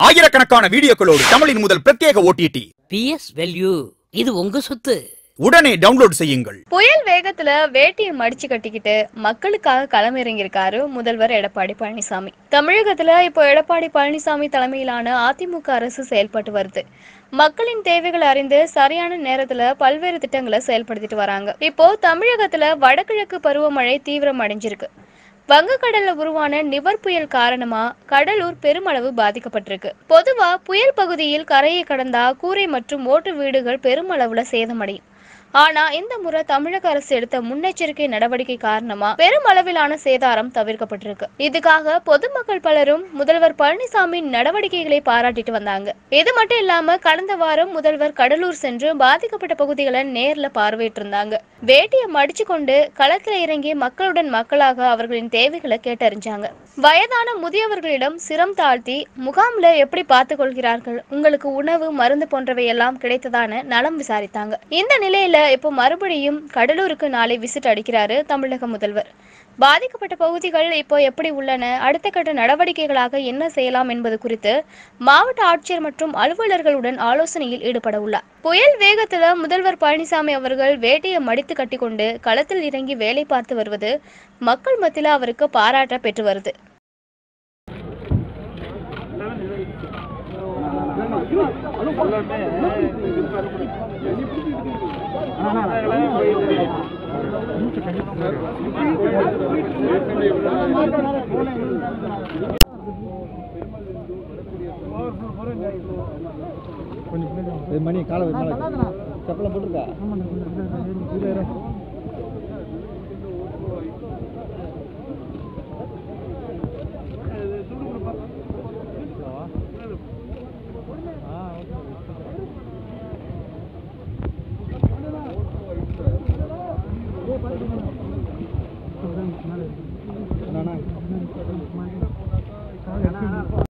ஆயிரக்கணக்கான வீடியோக்களோடு தமிழின் முதல் பிரத்யேக ஓடிடி பிஎஸ் வெல்யூ இது உங்க சொத்து உடனே டவுன்லோட் செய்யுங்கள் புயல் வேகத்துல வேட்டியை மடிச்சு கட்டிக்கிட்டு மக்களுக்காக களமிறங்கியிருக்காரு முதல்வர் எடப்பாடி பழனிசாமி தமிழகத்துல இப்போ எடப்பாடி பழனிசாமி தலைமையிலான அதிமுக அரசு செயல்பட்டு வருது மக்களின் தேவைகளை அறிந்து சரியான நேரத்துல பல்வேறு திட்டங்களை செயல்படுத்திட்டு வராங்க இப்போ தமிழகத்துல வடகிழக்கு பருவமழை தீவிரம் அடைஞ்சிருக்கு வங்கக்கடல்ல உருவான நிவர் புயல் காரணமா கடலூர் பெருமளவு பாதிக்கப்பட்டிருக்கு பொதுவா புயல் பகுதியில் கரையை கடந்தா கூரை மற்றும் ஓட்டு வீடுகள் பெருமளவுல சேதமடையும் ஆனா இந்த முறை தமிழக அரசு எடுத்த முன்னெச்சரிக்கை நடவடிக்கை காரணமா பெருமளவிலான சேதாரம் தவிர்க்கப்பட்டிருக்கு இதுக்காக பொதுமக்கள் பலரும் முதல்வர் பழனிசாமியின் நடவடிக்கைகளை பாராட்டிட்டு வந்தாங்க இது மட்டும் இல்லாம கடந்த வாரம் முதல்வர் கடலூர் சென்று பாதிக்கப்பட்ட பகுதிகளை நேர்ல பார்வையிட்டு இருந்தாங்க வேட்டியை மடிச்சு கொண்டு களத்துல இறங்கி மக்களுடன் மக்களாக அவர்களின் தேவைகளை கேட்டறிஞ்சாங்க வயதான முதியவர்களிடம் சிரம் தாழ்த்தி முகாம்ல எப்படி பார்த்துக் கொள்கிறார்கள் உங்களுக்கு உணவு மருந்து போன்றவை எல்லாம் கிடைத்ததான நலம் விசாரித்தாங்க இந்த நிலையில இப்போ மறுபடியும் கடலூருக்கு நாளை விசிட் அடிக்கிறாரு தமிழக முதல்வர் பாதிக்கப்பட்ட பகுதிகள் இப்போ எப்படி உள்ளன அடுத்த கட்ட நடவடிக்கைகளாக என்ன செய்யலாம் என்பது குறித்து மாவட்ட ஆட்சியர் மற்றும் அலுவலர்களுடன் ஆலோசனையில் ஈடுபட உள்ளார் புயல் வேகத்துல முதல்வர் பழனிசாமி அவர்கள் வேட்டையை மடித்து கட்டிக்கொண்டு களத்தில் இறங்கி வேலை பார்த்து வருவது மக்கள் மத்தியில் அவருக்கு பாராட்ட பெற்று வருது இது மணி காலை மேலே செப்பலாம் போட்டிருக்கா